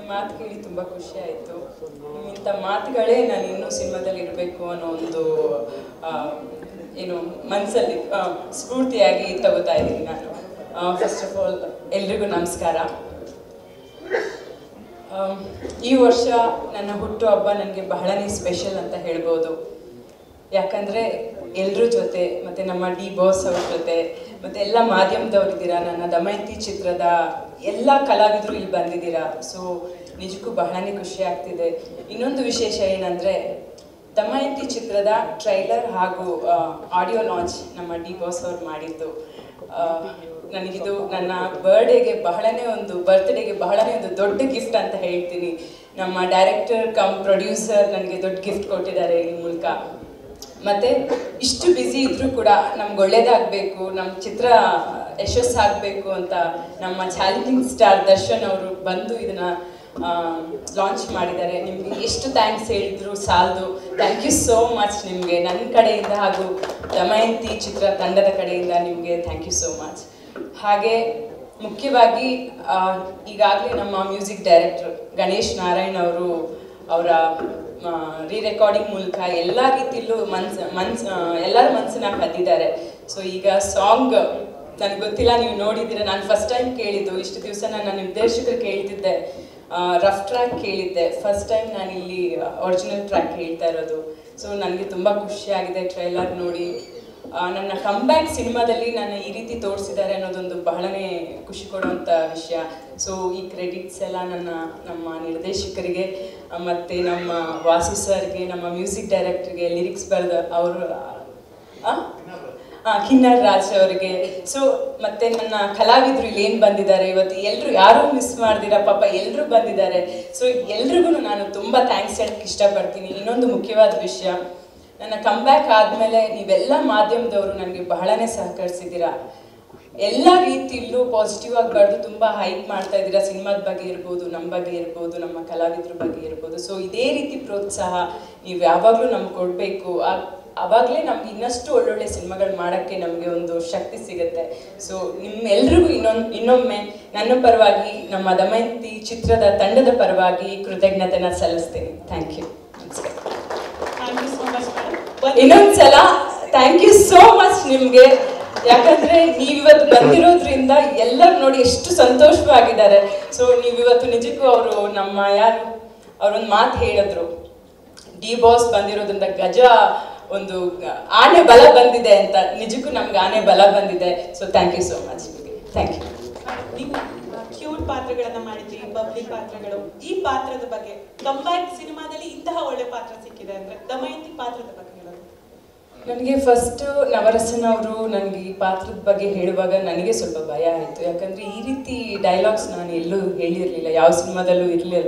ಮಾತು ಕೇಳಿ ತುಂಬ ಖುಷಿ ಆಯಿತು ಇಂಥ ಮಾತುಗಳೇ ನಾನು ಇನ್ನೂ ಸಿನಿಮಾದಲ್ಲಿ ಇರಬೇಕು ಅನ್ನೋ ಒಂದು ಆ, ಏನು ಮನಸ್ಸಲ್ಲಿ ಆ, ಸ್ಫೂರ್ತಿಯಾಗಿ ತಗೋತಾ ಇದ್ದೀನಿ ನಾನು ಫಸ್ಟ್ ಆಫ್ ಆಲ್ ಎಲ್ರಿಗೂ ನಮಸ್ಕಾರ ಆಮ್, ಈ ವರ್ಷ ನನ್ನ ಹುಟ್ಟುಹಬ್ಬ ನನಗೆ ಬಹಳನೇ ಸ್ಪೆಷಲ್ ಅಂತ ಹೇಳ್ಬೋದು ಯಾಕಂದರೆ ಎಲ್ಲರ ಜೊತೆ ಮತ್ತು ನಮ್ಮ ಡಿ ಬಾಸ್ ಅವ್ರ ಜೊತೆ ಮತ್ತು ಎಲ್ಲ ಮಾಧ್ಯಮದವ್ರಿದ್ದೀರಾ ನನ್ನ ದಮಯಂತಿ ಚಿತ್ರದ ಎಲ್ಲ ಕಲಾವಿದರು ಇಲ್ಲಿ ಬಂದಿದ್ದೀರಾ ಸೊ ನಿಜಕ್ಕೂ ಬಹಳನೇ ಖುಷಿ ಆಗ್ತಿದೆ ಇನ್ನೊಂದು ವಿಶೇಷ ಏನಂದರೆ ದಮಯಂತಿ ಚಿತ್ರದ ಟ್ರೈಲರ್ ಹಾಗೂ ಆಡಿಯೋ ಲಾಂಚ್ ನಮ್ಮ ಡಿ ಬಾಸ್ ಅವ್ರು ಮಾಡಿದ್ದು ಆ, ನನಗಿದು ನನ್ನ ಬರ್ಡೇಗೆ ಬಹಳನೇ ಒಂದು ಬರ್ತ್ಡೇಗೆ ಬಹಳನೇ ಒಂದು ದೊಡ್ಡ ಗಿಫ್ಟ್ ಅಂತ ಹೇಳ್ತೀನಿ ನಮ್ಮ ಡೈರೆಕ್ಟರ್ ಕಮ್ ಪ್ರೊಡ್ಯೂಸರ್ ನನಗೆ ದೊಡ್ಡ ಗಿಫ್ಟ್ ಕೊಟ್ಟಿದ್ದಾರೆ ಈ ಮೂಲಕ ಮತ್ತೆ ಇಷ್ಟು ಬ್ಯುಸಿ ಇದ್ರೂ ಕೂಡ ನಮ್ಗೆ ಒಳ್ಳೇದಾಗಬೇಕು ನಮ್ಮ ಚಿತ್ರ ಯಶಸ್ಸಾಗಬೇಕು ಅಂತ ನಮ್ಮ ಚಾಲೆಂಜಿಂಗ್ ಸ್ಟಾರ್ ದರ್ಶನ್ ಅವರು ಬಂದು ಇದನ್ನ ಲಾಂಚ್ ಮಾಡಿದ್ದಾರೆ ನಿಮಗೆ ಎಷ್ಟು ಥ್ಯಾಂಕ್ಸ್ ಹೇಳಿದ್ರು ಸಾಲದು ಥ್ಯಾಂಕ್ ಯು ಸೋ ಮಚ್ ನಿಮಗೆ ನನ್ನ ಕಡೆಯಿಂದ ಹಾಗೂ ದಮಯಂತಿ ಚಿತ್ರ ತಂಡದ ಕಡೆಯಿಂದ ನಿಮಗೆ ಥ್ಯಾಂಕ್ ಯು ಸೋ ಮಚ್ ಹಾಗೆ ಮುಖ್ಯವಾಗಿ ಈಗಾಗಲೇ ನಮ್ಮ ಮ್ಯೂಸಿಕ್ ಡೈರೆಕ್ಟರ್ ಗಣೇಶ್ ನಾರಾಯಣ್ ಅವರು ಅವರ ರೀ ರೆಕಾರ್ಡಿಂಗ್ ಮೂಲಕ ಎಲ್ಲ ರೀತಿಯಲ್ಲೂ ಮನ್ಸ್ ಮನ್ಸ್ ಎಲ್ಲರ ಮನಸ್ಸನ್ನ ಕದ್ದಿದ್ದಾರೆ ಸೊ ಈಗ ಸಾಂಗ್ ನನಗೆ ಗೊತ್ತಿಲ್ಲ ನೀವು ನೋಡಿದ್ದೀರ ನಾನು ಫಸ್ಟ್ ಟೈಮ್ ಕೇಳಿದ್ದು ಇಷ್ಟು ದಿವಸ ನಾನು ನಿರ್ದೇಶಕರು ಕೇಳ್ತಿದ್ದೆ ರಫ್ ಟ್ರ್ಯಾಕ್ ಕೇಳಿದ್ದೆ ಫಸ್ಟ್ ಟೈಮ್ ನಾನು ಇಲ್ಲಿ ಒರಿಜಿನಲ್ ಟ್ರ್ಯಾಕ್ ಕೇಳ್ತಾ ಇರೋದು ಸೊ ನನಗೆ ತುಂಬ ಖುಷಿಯಾಗಿದೆ ಟ್ರೈಲರ್ ನೋಡಿ ಆ, ನನ್ನ ಕಂಬ್ಯಾಕ್ ಸಿನಿಮಾದಲ್ಲಿ ನನ್ನ ಈ ರೀತಿ ತೋರಿಸಿದ್ದಾರೆ ಅನ್ನೋದೊಂದು ಬಹಳನೇ ಖುಷಿ ಕೊಡುವಂಥ ವಿಷಯ ಸೊ ಈ ಕ್ರೆಡಿಟ್ಸ್ ಎಲ್ಲ ನನ್ನ ನಮ್ಮ ನಿರ್ದೇಶಕರಿಗೆ ಆ, ಮತ್ತೆ ನಮ್ಮ ವಾಸು ಸರ್ಗೆ ನಮ್ಮ ಮ್ಯೂಸಿಕ್ ಡೈರೆಕ್ಟರ್ಗೆ ಲಿರಿಕ್ಸ್ ಬರೆದ ಅವರು ಕಿನ್ನರ್ ರಾಜ್ ಅವರಿಗೆ ಸೊ ಮತ್ತೆ ನನ್ನ ಕಲಾವಿದರು ಇಲ್ಲಿ ಏನು ಬಂದಿದ್ದಾರೆ ಇವತ್ತು ಎಲ್ಲರೂ ಯಾರೂ ಮಿಸ್ ಮಾಡ್ದಿರ ಪಾಪ ಎಲ್ಲರೂ ಬಂದಿದ್ದಾರೆ ಸೊ ಎಲ್ರಿಗೂ ನಾನು ತುಂಬ ಥ್ಯಾಂಕ್ಸ್ ಹೇಳಕ್ಕೆ ಇಷ್ಟಪಡ್ತೀನಿ ಇನ್ನೊಂದು ಮುಖ್ಯವಾದ ವಿಷಯ ನನ್ನ ಕಂಬ್ಯಾಕ್ ಆದಮೇಲೆ ನೀವೆಲ್ಲ ಮಾಧ್ಯಮದವರು ನನಗೆ ಬಹಳನೇ ಸಹಕರಿಸಿದ್ದೀರಾ ಎಲ್ಲ ರೀತಿಯಲ್ಲೂ ಪಾಸಿಟಿವ್ ಆಗಿ ಬರೆದು ತುಂಬ ಹೈಪ್ ಮಾಡ್ತಾ ಇದ್ದೀರಾ ಸಿನಿಮಾದ ಬಗ್ಗೆ ಇರ್ಬೋದು ನಮ್ಮ ಬಗ್ಗೆ ಇರ್ಬೋದು ನಮ್ಮ ಕಲಾವಿದ್ರ ಬಗ್ಗೆ ಇರ್ಬೋದು ಸೊ ಇದೇ ರೀತಿ ಪ್ರೋತ್ಸಾಹ ನೀವು ಯಾವಾಗಲೂ ನಮ್ಗೆ ಕೊಡಬೇಕು ಆವಾಗಲೇ ನಮ್ಗೆ ಇನ್ನಷ್ಟು ಒಳ್ಳೊಳ್ಳೆ ಸಿನಿಮಾಗಳು ಮಾಡೋಕ್ಕೆ ನಮಗೆ ಒಂದು ಶಕ್ತಿ ಸಿಗುತ್ತೆ ಸೊ ನಿಮ್ಮೆಲ್ರಿಗೂ ಇನ್ನೊಂದು ಇನ್ನೊಮ್ಮೆ ನನ್ನ ಪರವಾಗಿ ನಮ್ಮ ದಮಯಂತಿ ಚಿತ್ರದ ತಂಡದ ಪರವಾಗಿ ಕೃತಜ್ಞತೆನ ಸಲ್ಲಿಸ್ತೀನಿ ಥ್ಯಾಂಕ್ ಯು ನಮಸ್ಕಾರ thank you so much madam ಇನ್ನೊಂದ್ಸಲ ಥ್ಯಾಂಕ್ ಯು ಸೋ ಮಚ್ ನಿಮ್ಗೆ ಯಾಕಂದ್ರೆ ನೀವಿವತ್ತು ಬಂದಿರೋದ್ರಿಂದ ಎಲ್ಲರೂ ನೋಡಿ ಎಷ್ಟು ಸಂತೋಷವಾಗಿದ್ದಾರೆ ಸೊ ನೀವಿವತ್ತು ನಿಜಕ್ಕೂ ಅವರು ನಮ್ಮ ಯಾರು ಅವರೊಂದು ಮಾತು ಹೇಳಿದ್ರು ಡಿ ಬಾಸ್ ಬಂದಿರೋದ್ರಿಂದ ಗಜ ಒಂದು ಆನೆ ಬಲ ಬಂದಿದೆ ಅಂತ ನಿಜಕ್ಕೂ ನಮ್ಗೆ ಆನೆ ಬಲ ಬಂದಿದೆ so thank you so much thank you ನೀವು ಕ್ಯೂಟ್ ಪಾತ್ರಗಳನ್ನ ಮಾಡಿದ್ರಿ ಬಬ್ಲಿ ಪಾತ್ರಗಳು ಈ ಪಾತ್ರದ ಬಗ್ಗೆ ಕಂಬ್ಯಾಕ್ ಸಿನಿಮಾದಲ್ಲಿ ಇಂತಹ ಒಳ್ಳೆ ಪಾತ್ರ ಸಿಕ್ಕಿದೆ ಅಂದ್ರೆ ದಮಯಂತಿ ಪಾತ್ರದ ಬಗ್ಗೆ ಹೇಳೋದು ನನಗೆ ಫಸ್ಟ್ ನವರಸನ್ ಅವರು ನನಗೆ ಈ ಪಾತ್ರದ ಬಗ್ಗೆ ಹೇಳುವಾಗ ನನಗೆ ಸ್ವಲ್ಪ ಭಯ ಆಯಿತು ಯಾಕಂದರೆ ಈ ರೀತಿ ಡೈಲಾಗ್ಸ್ ನಾನು ಎಲ್ಲೂ ಹೇಳಿರಲಿಲ್ಲ ಯಾವ ಸಿನಿಮಾದಲ್ಲೂ ಇರಲಿಲ್ಲ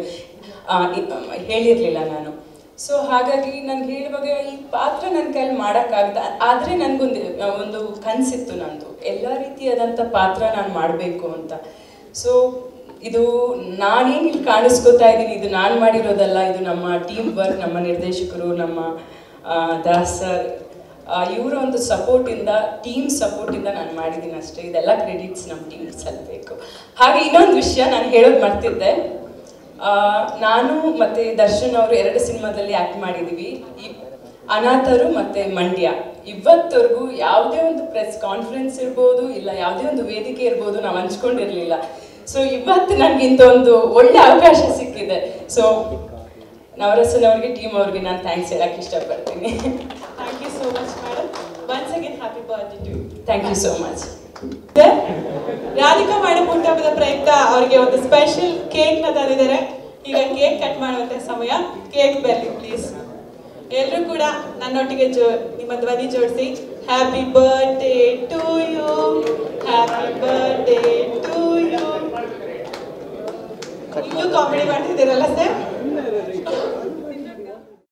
ಹೇಳಿರಲಿಲ್ಲ ನಾನು ಸೊ ಹಾಗಾಗಿ ನನಗೆ ಹೇಳುವಾಗ ಈ ಪಾತ್ರ ನನ್ನ ಕೈಲಿ ಮಾಡೋಕ್ಕಾಗ್ದ ಆದರೆ ನನಗೊಂದು ಒಂದು ಕನಸಿತ್ತು ನಂದು ಎಲ್ಲ ರೀತಿಯಾದಂಥ ಪಾತ್ರ ನಾನು ಮಾಡಬೇಕು ಅಂತ ಸೊ ಇದು ನಾನೇನು ಇಲ್ಲಿ ಕಾಣಿಸ್ಕೊತಾ ಇದ್ದೀನಿ ಇದು ನಾನು ಮಾಡಿರೋದಲ್ಲ ಇದು ನಮ್ಮ ಟೀಮ್ ವರ್ಕ್ ನಮ್ಮ ನಿರ್ದೇಶಕರು ನಮ್ಮ ಆ, ದಾಸ್ ಸರ್ ಇವರ ಒಂದು ಸಪೋರ್ಟಿಂದ ಟೀಮ್ ಸಪೋರ್ಟಿಂದ ನಾನು ಮಾಡಿದ್ದೀನಿ ಅಷ್ಟೇ ಇದೆಲ್ಲ ಕ್ರೆಡಿಟ್ಸ್ ನಮ್ಮ ಟೀಮ್ ಸಲ್ಲಬೇಕು ಹಾಗೆ ಇನ್ನೊಂದು ವಿಷಯ ನಾನು ಹೇಳೋದು ಮರ್ತಿದ್ದೆ ಆ, ನಾನು ಮತ್ತೆ ದರ್ಶನ್ ಅವರು ಎರಡು ಸಿನಿಮಾದಲ್ಲಿ ಆ್ಯಕ್ಟ್ ಮಾಡಿದ್ದೀವಿ ಈ ಅನಾಥರು ಮತ್ತೆ ಮಂಡ್ಯ ಇವತ್ತವರೆಗೂ ಯಾವುದೇ ಒಂದು ಪ್ರೆಸ್ ಕಾನ್ಫರೆನ್ಸ್ ಇರ್ಬೋದು ಇಲ್ಲ ಯಾವುದೇ ಒಂದು ವೇದಿಕೆ ಇರ್ಬೋದು ನಾವು ಹಂಚ್ಕೊಂಡಿರ್ಲಿಲ್ಲ ಸೊ ಇವತ್ತು ನನಗೆ ಇಂಥ ಒಂದು ಒಳ್ಳೆ ಅವಕಾಶ ಸಿಕ್ಕಿದೆ ಸೊ ನವರಸನ್ ಅವ್ರಿಗೆ ಟೀಮ್ ಅವ್ರಿಗೆ ನಾನು ಥ್ಯಾಂಕ್ಸ್ ಹೇಳಕ್ಕೆ ಇಷ್ಟಪಡ್ತೀನಿ thank you so much madam once again happy birthday to thank you so much Radhika madam ಹುಟ್ಟುಹಬ್ಬದ ಪ್ರಯುಕ್ತ ಅವರಿಗೆ ಒಂದು ಸ್ಪೆಷಲ್ ಕೇಕ್ ನ ತಂದಿದ್ದಾರೆ ಈಗ ಕೇಕ್ ಕಟ್ ಮಾಡುವಂತ ಸಮಯ ಕೇಕ್ ಬರಲಿ ಪ್ಲೀಸ್ ಎಲ್ಲರೂ ಕೂಡ ನನ್ನೊಟ್ಟಿಗೆ ಜೋ ನಿಮ್ಮ ಧ್ವನಿ ಜೋಡಿಸಿ happy birthday to you happy birthday to you ಇಲ್ಲೂ ಕಾಮಿಡಿ ಮಾಡ್ತಿದ್ದೀರಲ್ಲ ಸರ್